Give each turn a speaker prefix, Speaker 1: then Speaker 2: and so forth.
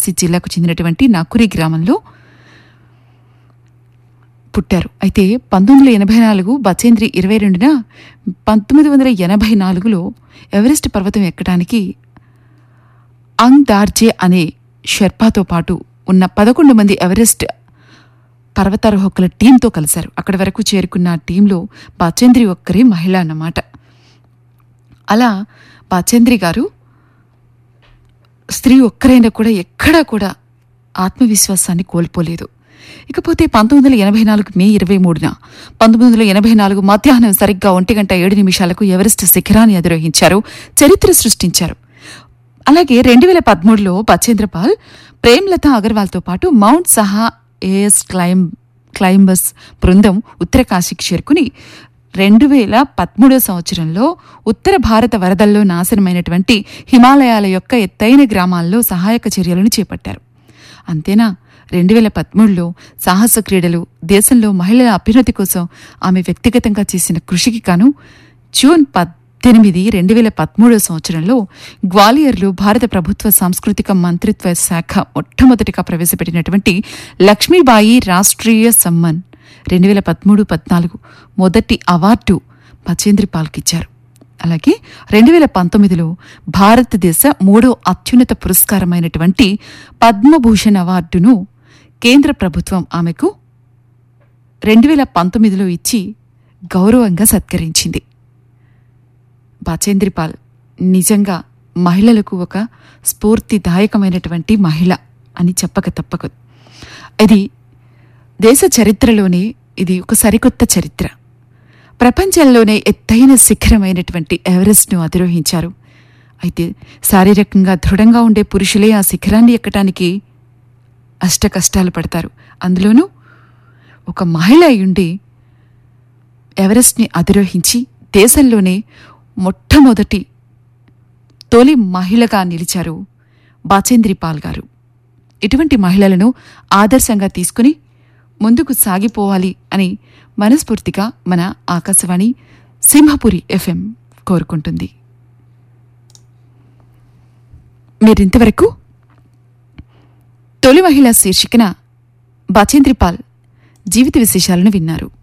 Speaker 1: వారణాసి జిల్లాకు చెందినటువంటి నాకురి గ్రామంలో పుట్టారు అయితే పంతొమ్మిది వందల ఎనభై నాలుగు బచేంద్రి ఇరవై రెండున పంతొమ్మిది వందల ఎనభై నాలుగులో ఎవరెస్ట్ పర్వతం ఎక్కడానికి అంగ్ దార్జే అనే షెర్పాతో పాటు ఉన్న పదకొండు మంది ఎవరెస్ట్ పర్వతారోహకుల టీంతో కలిశారు అక్కడి వరకు చేరుకున్న ఆ టీంలో బాచేంద్రి ఒక్కరే మహిళ అన్నమాట అలా బాచేంద్రి గారు స్త్రీ ఒక్కరైనా కూడా ఎక్కడా కూడా ఆత్మవిశ్వాసాన్ని కోల్పోలేదు ఇకపోతే పంతొమ్మిది వందల ఎనభై నాలుగు మే ఇరవై మూడున పంతొమ్మిది వందల ఎనభై నాలుగు మధ్యాహ్నం సరిగ్గా ఒంటి గంట ఏడు నిమిషాలకు ఎవరెస్ట్ శిఖరాన్ని అధిరోహించారు చరిత్ర సృష్టించారు అలాగే రెండు వేల పదమూడులో బచేంద్రపాల్ ప్రేమ్లత అగర్వాల్తో పాటు మౌంట్ సహా ఏఎస్ క్లైంబ్ క్లైంబర్స్ బృందం ఉత్తరకాశీకి చేరుకుని రెండు వేల పదమూడో సంవత్సరంలో ఉత్తర భారత వరదల్లో నాశనమైనటువంటి హిమాలయాల యొక్క ఎత్తైన గ్రామాల్లో సహాయక చర్యలను చేపట్టారు అంతేనా రెండు వేల పదమూడులో సాహస క్రీడలు దేశంలో మహిళల అభ్యున్నతి కోసం ఆమె వ్యక్తిగతంగా చేసిన కృషికి గాను జూన్ పద్దెనిమిది రెండు వేల పదమూడో సంవత్సరంలో గ్వాలియర్లో భారత ప్రభుత్వ సాంస్కృతిక మంత్రిత్వ శాఖ మొట్టమొదటిగా ప్రవేశపెట్టినటువంటి లక్ష్మీబాయి రాష్ట్రీయ సమ్మన్ రెండు వేల పదమూడు పద్నాలుగు మొదటి అవార్డు పచేంద్రి పాల్కిచ్చారు అలాగే రెండు వేల పంతొమ్మిదిలో భారతదేశ మూడో అత్యున్నత పురస్కారమైనటువంటి పద్మభూషణ్ అవార్డును కేంద్ర ప్రభుత్వం ఆమెకు రెండు వేల పంతొమ్మిదిలో ఇచ్చి గౌరవంగా సత్కరించింది బాచేంద్రిపాల్ నిజంగా మహిళలకు ఒక స్ఫూర్తిదాయకమైనటువంటి మహిళ అని చెప్పక తప్పదు ఇది దేశ చరిత్రలోనే ఇది ఒక సరికొత్త చరిత్ర ప్రపంచంలోనే ఎత్తైన శిఖరమైనటువంటి ఎవరెస్ట్ను అధిరోహించారు అయితే శారీరకంగా దృఢంగా ఉండే పురుషులే ఆ శిఖరాన్ని ఎక్కటానికి అష్ట కష్టాలు పడతారు అందులోనూ ఒక మహిళ అయ్యుండి ఎవరెస్ట్ని అధిరోహించి దేశంలోనే మొట్టమొదటి తొలి మహిళగా నిలిచారు బాచేంద్రి పాల్ గారు ఇటువంటి మహిళలను ఆదర్శంగా తీసుకుని ముందుకు సాగిపోవాలి అని మనస్ఫూర్తిగా మన ఆకాశవాణి సింహపురి ఎఫ్ఎం కోరుకుంటుంది మీరింతవరకు తొలి మహిళ శీర్షికన బాచేంద్రిపాల్ జీవిత విశేషాలను విన్నారు